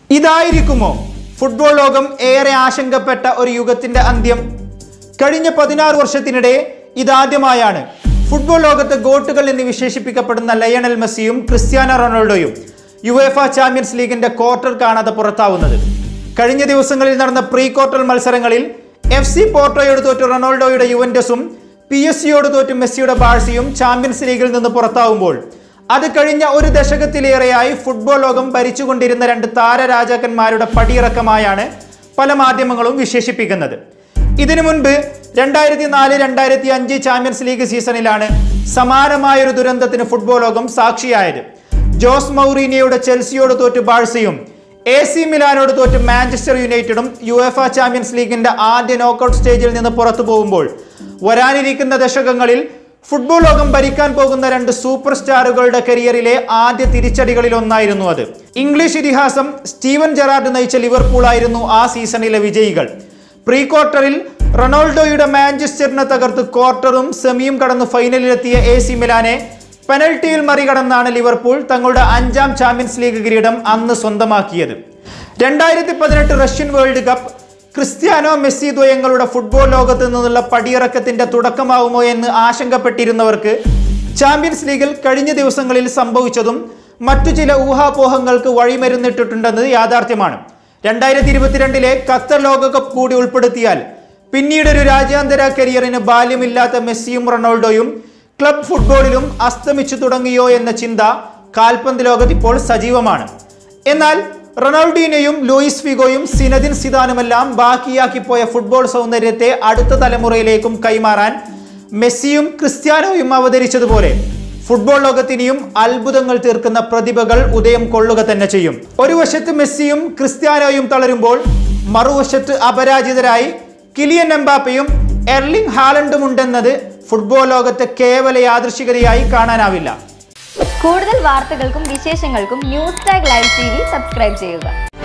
ഇതായിരിക്കുമോ football ലോകം ഏറെ ആശങ്കപ്പെട്ട ഒരു യുഗത്തിന്റെ അന്ത്യം കഴിഞ്ഞ പതിനാറ് വർഷത്തിനിടെ ഇതാദ്യമായാണ് ഫുട്ബോൾ ലോകത്ത് ഗോട്ടുകൾ എന്ന് വിശേഷിപ്പിക്കപ്പെടുന്ന ലയണൽ മെസ്സിയും ക്രിസ്ത്യാനോ റൊണാൾഡോയും യുവേഫ ചാമ്പ്യൻസ് ലീഗിന്റെ ക്വാർട്ടർ കാണാതെ പുറത്താവുന്നത് കഴിഞ്ഞ ദിവസങ്ങളിൽ നടന്ന പ്രീ ക്വാർട്ടർ മത്സരങ്ങളിൽ എഫ് സി പോർട്ടോയോട് തോറ്റ് റൊണാൾഡോയുടെ യുവന്റസും പി എസ് സിയോട് തോറ്റ് മെസ്സിയുടെ ബാഴ്സയും ചാമ്പ്യൻസ് ലീഗിൽ നിന്ന് പുറത്താവുമ്പോൾ അത് കഴിഞ്ഞ ഒരു ദശകത്തിലേറെയായി ഫുട്ബോൾ ലോകം ഭരിച്ചുകൊണ്ടിരുന്ന രണ്ട് താരരാജാക്കന്മാരുടെ പടിയിറക്കമായാണ് പല മാധ്യമങ്ങളും വിശേഷിപ്പിക്കുന്നത് ഇതിനു മുൻപ് രണ്ടായിരത്തി നാല് രണ്ടായിരത്തി അഞ്ച് ചാമ്പ്യൻസ് ലീഗ് സീസണിലാണ് സമാനമായൊരു ദുരന്തത്തിന് ഫുട്ബോൾ ലോകം സാക്ഷിയായത് ജോസ് മൗറീനിയയുടെ ചെൽസിയോട് തോറ്റ് ബാഴ്സയും എ സി മിലാനോട് തോറ്റ് മാഞ്ചസ്റ്റർ യുണൈറ്റഡും യു എഫ് ചാമ്പ്യൻസ് ലീഗിന്റെ ആദ്യ നോക്കൌട്ട് സ്റ്റേജിൽ നിന്ന് പുറത്തു പോകുമ്പോൾ വരാനിരിക്കുന്ന ദശകങ്ങളിൽ ഫുട്ബോൾ ലോകം ഭരിക്കാൻ പോകുന്ന രണ്ട് സൂപ്പർ സ്റ്റാറുകളുടെ കരിയറിലെ ആദ്യ തിരിച്ചടികളിൽ ഒന്നായിരുന്നു അത് ഇംഗ്ലീഷ് ഇതിഹാസം സ്റ്റീവൻ ജെറാർഡ് നയിച്ച ലിവർപൂൾ ആയിരുന്നു ആ സീസണിലെ വിജയികൾ പ്രീ ക്വാർട്ടറിൽ റൊണാൾഡോയുടെ മാഞ്ചസ്റ്ററിനെ തകർത്ത് ക്വാർട്ടറും സെമിയും കടന്ന് ഫൈനലിലെത്തിയ എ സി മിലാനെ പെനൽറ്റിയിൽ മറികടന്നാണ് ലിവർപൂൾ തങ്ങളുടെ അഞ്ചാം ചാമ്പ്യൻസ് ലീഗ് കിരീടം അന്ന് സ്വന്തമാക്കിയത് രണ്ടായിരത്തി പതിനെട്ട് Russian world cup Cristiano Messi ദ്വയങ്ങളുടെ ഫുട്ബോൾ ലോകത്ത് നിന്നുള്ള പടിയിറക്കത്തിന്റെ തുടക്കമാവുമോ എന്ന് ആശങ്കപ്പെട്ടിരുന്നവർക്ക് ചാമ്പ്യൻസ് ലീഗിൽ കഴിഞ്ഞ ദിവസങ്ങളിൽ സംഭവിച്ചതും മറ്റു ചില ഊഹാപോഹങ്ങൾക്ക് വഴിമരുന്നിട്ടിട്ടുണ്ടെന്നത് യാഥാർത്ഥ്യമാണ് രണ്ടായിരത്തി ഇരുപത്തിരണ്ടിലെ ഖത്തർ ലോകകപ്പ് കൂടി ഉൾപ്പെടുത്തിയാൽ പിന്നീട് ഒരു രാജ്യാന്തര കരിയറിന് ബാല്യമില്ലാത്ത മെസ്സിയും റൊണാൾഡോയും ക്ലബ് ഫുട്ബോളിലും അസ്തമിച്ചു തുടങ്ങിയോ എന്ന ചിന്ത കാൽപന്ത് ലോകത്ത് ഇപ്പോൾ സജീവമാണ് എന്നാൽ റൊണാൾഡീനയും ലൂയിസ് ഫിഗോയും സിനദിൻ സിദാനുമെല്ലാം ബാക്കിയാക്കിപ്പോയ ഫുട്ബോൾ സൗന്ദര്യത്തെ അടുത്ത തലമുറയിലേക്കും കൈമാറാൻ മെസ്സിയും ക്രിസ്ത്യാനോയും അവതരിച്ചതുപോലെ ഫുട്ബോൾ ലോകത്തിനിയും അത്ഭുതങ്ങൾ തീർക്കുന്ന പ്രതിഭകൾ ഉദയം കൊള്ളുക തന്നെ ചെയ്യും ഒരു വശത്ത് മെസ്സിയും ക്രിസ്ത്യാനോയും തളരുമ്പോൾ മറുവശത്ത് അപരാജിതരായി കിലിയൻ എംബാപ്പയും എർലിംഗ് ഹാലണ്ടും ഉണ്ടെന്നത് ഫുട്ബോൾ ലോകത്തെ കേവല യാദൃശികതയായി കാണാനാവില്ല കൂടുതൽ വാർത്തകൾക്കും വിശേഷങ്ങൾക്കും news tag live T V subscribe ചെയ്യുക